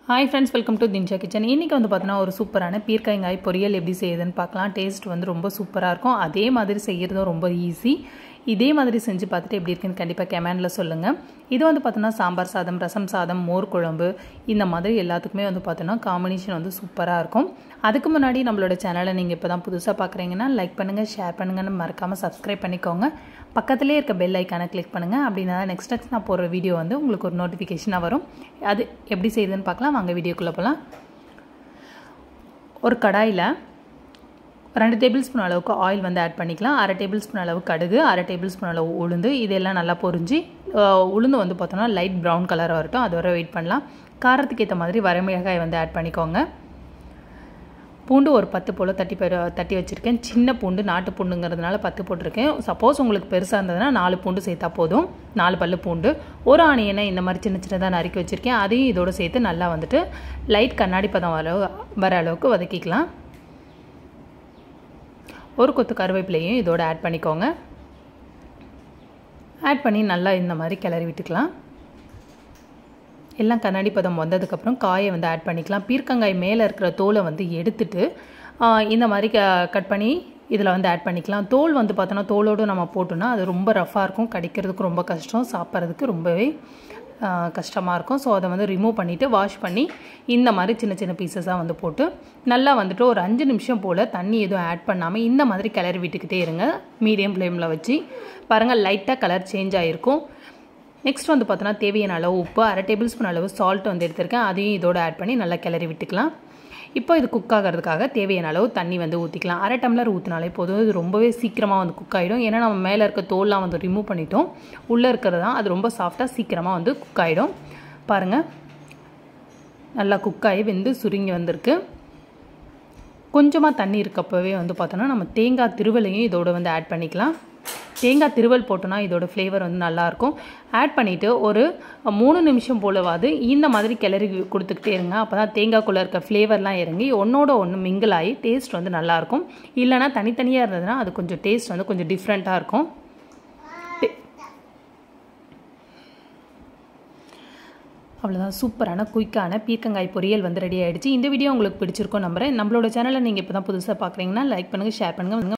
hi friends welcome to Dinsha kitchen இன்றைக்கி வந்து பார்த்தோன்னா ஒரு சூப்பரான பீர்க்காய்ங்காய் பொரியல் எப்படி செய்யுதுன்னு பார்க்கலாம் டேஸ்ட் வந்து ரொம்ப சூப்பராக இருக்கும் அதே மாதிரி செய்கிறதும் ரொம்ப ஈஸி இதே மாதிரி செஞ்சு பார்த்துட்டு எப்படி இருக்குன்னு கண்டிப்பாக கமெண்டில் சொல்லுங்கள் இது வந்து பார்த்தோன்னா சாம்பார் சாதம் ரசம் சாதம் மோர் குழம்பு இந்த மாதிரி எல்லாத்துக்குமே வந்து பார்த்தோன்னா காம்பினேஷன் வந்து சூப்பராக இருக்கும் அதுக்கு முன்னாடி நம்மளோட சேனலை நீங்கள் இப்போ தான் புதுசாக பார்க்குறீங்கன்னா லைக் பண்ணுங்கள் ஷேர் பண்ணுங்கன்னு மறக்காமல் சப்ஸ்கிரைப் பண்ணிக்கோங்க பக்கத்துலேயே இருக்க பெல் ஐக்கானை கிளிக் பண்ணுங்கள் அப்படின்னா நெக்ஸ்ட் நெக்ஸ்ட் நான் போடுற வீடியோ வந்து உங்களுக்கு ஒரு நோட்டிஃபிகேஷனாக வரும் அது எப்படி செய்யுதுன்னு பார்க்கலாம் வாங்க வீடியோக்குள்ளே போகலாம் ஒரு கடாயில் ரெண்டு டேபிள் ஸ்பூன் அளவுக்கு ஆயில் வந்து ஆட் பண்ணிக்கலாம் அரை டேபிள் ஸ்பூன் அளவு கடுகு அரை டேபிள் ஸ்பூன் அளவு உளுந்து இதெல்லாம் நல்லா பொரிஞ்சு உளுந்து வந்து பார்த்தோன்னா லைட் ப்ரௌன் கலர் வரட்டும் அது வரை வெயிட் பண்ணலாம் காரத்துக்கு ஏற்ற மாதிரி வரமிளகாய் வந்து ஆட் பண்ணிக்கோங்க பூண்டு ஒரு பத்து போல் தட்டி பெரு தட்டி வச்சுருக்கேன் சின்ன பூண்டு நாட்டு பூண்டுங்கிறதுனால பத்து போட்டிருக்கேன் சப்போஸ் உங்களுக்கு பெருசாக இருந்ததுன்னா நாலு பூண்டு சேர்த்தா போதும் நாலு பல்லு பூண்டு ஒரு ஆனியனை இந்த மாதிரி சின்ன சின்னதாக நறுக்கி வச்சுருக்கேன் அதையும் இதோடு சேர்த்து நல்லா வந்துட்டு லைட் கண்ணாடி பதம் வர வர அளவுக்கு வதக்கிக்கலாம் ஒரு கொத்து கருவேப்பிலையும் இதோட ஆட் பண்ணிக்கோங்க ஆட் பண்ணி நல்லா இந்த மாதிரி கிளறி விட்டுக்கலாம் எல்லாம் கண்ணாடி பதம் வந்ததுக்கப்புறம் காயை வந்து ஆட் பண்ணிக்கலாம் பீர்க்கங்காய் மேலே இருக்கிற தோலை வந்து எடுத்துட்டு இந்த மாதிரி க கட் பண்ணி இதில் வந்து ஆட் பண்ணிக்கலாம் தோல் வந்து பார்த்தோன்னா தோலோடு நம்ம போட்டோன்னா அது ரொம்ப ரஃப்பாக இருக்கும் கடிக்கிறதுக்கு ரொம்ப கஷ்டம் சாப்பிட்றதுக்கு ரொம்பவே கஷ்டமாக இருக்கும் ஸோ அதை வந்து ரிமூவ் பண்ணிவிட்டு வாஷ் பண்ணி இந்த மாதிரி சின்ன சின்ன பீசஸாக வந்து போட்டு நல்லா வந்துட்டு ஒரு அஞ்சு நிமிஷம் போல் தண்ணி எதுவும் ஆட் பண்ணாமல் இந்த மாதிரி கிளறி விட்டுக்கிட்டே இருங்க மீடியம் ஃப்ளேமில் வச்சு பாருங்கள் லைட்டாக கலர் சேஞ்ச் ஆகிருக்கும் நெக்ஸ்ட் வந்து பார்த்தோன்னா தேவையான அளவு உப்பு அரை டேபிள் ஸ்பூன் அளவு சால்ட் வந்து எடுத்திருக்கேன் அதையும் இதோட ஆட் பண்ணி நல்லா கிளறி விட்டுக்கலாம் இப்போ இது குக் ஆகிறதுக்காக தேவையான அளவு தண்ணி வந்து ஊற்றிக்கலாம் அரை டம்ளர் ஊற்றினாலே போதும் இது ரொம்பவே சீக்கிரமாக வந்து குக் ஆகிடும் ஏன்னா நம்ம மேலே இருக்க தோல்லாம் வந்து ரிமூவ் பண்ணிட்டோம் உள்ளே இருக்கிறது தான் அது ரொம்ப சாஃப்டாக சீக்கிரமாக வந்து குக் ஆகிடும் பாருங்கள் நல்லா குக் ஆகி வெந்து சுருங்கி வந்திருக்கு கொஞ்சமாக தண்ணி இருக்கப்பவே வந்து பார்த்தோன்னா நம்ம தேங்காய் திருவலையும் இதோட வந்து ஆட் பண்ணிக்கலாம் தேங்காய் திருவல் போட்டோன்னா இதோட ஃப்ளேவர் வந்து நல்லாயிருக்கும் ஆட் பண்ணிவிட்டு ஒரு மூணு நிமிஷம் போலவாது இந்த மாதிரி கிளறி கொடுத்துக்கிட்டே இருங்க அப்போ தான் தேங்காய்க்குள்ளே இருக்க ஃப்ளேவர்லாம் இறங்கி ஒன்றோட ஒன்று மிங்கிள் ஆகி டேஸ்ட் வந்து நல்லாயிருக்கும் இல்லைனா தனித்தனியாக இருந்ததுன்னா அது கொஞ்சம் டேஸ்ட் வந்து கொஞ்சம் டிஃப்ரெண்ட்டாக இருக்கும் அவ்வளோதான் சூப்பரான குயிக்கான பீர்க்கங்காய் பொரியல் வந்து ரெடி ஆகிடுச்சு இந்த வீடியோ உங்களுக்கு பிடிச்சிருக்கோம் நம்புறேன் நம்மளோட சேனலை நீங்கள் இப்போ தான் புதுசாக பார்க்குறீங்கன்னா லைக் பண்ணுங்கள் ஷேர் பண்ணுங்கள்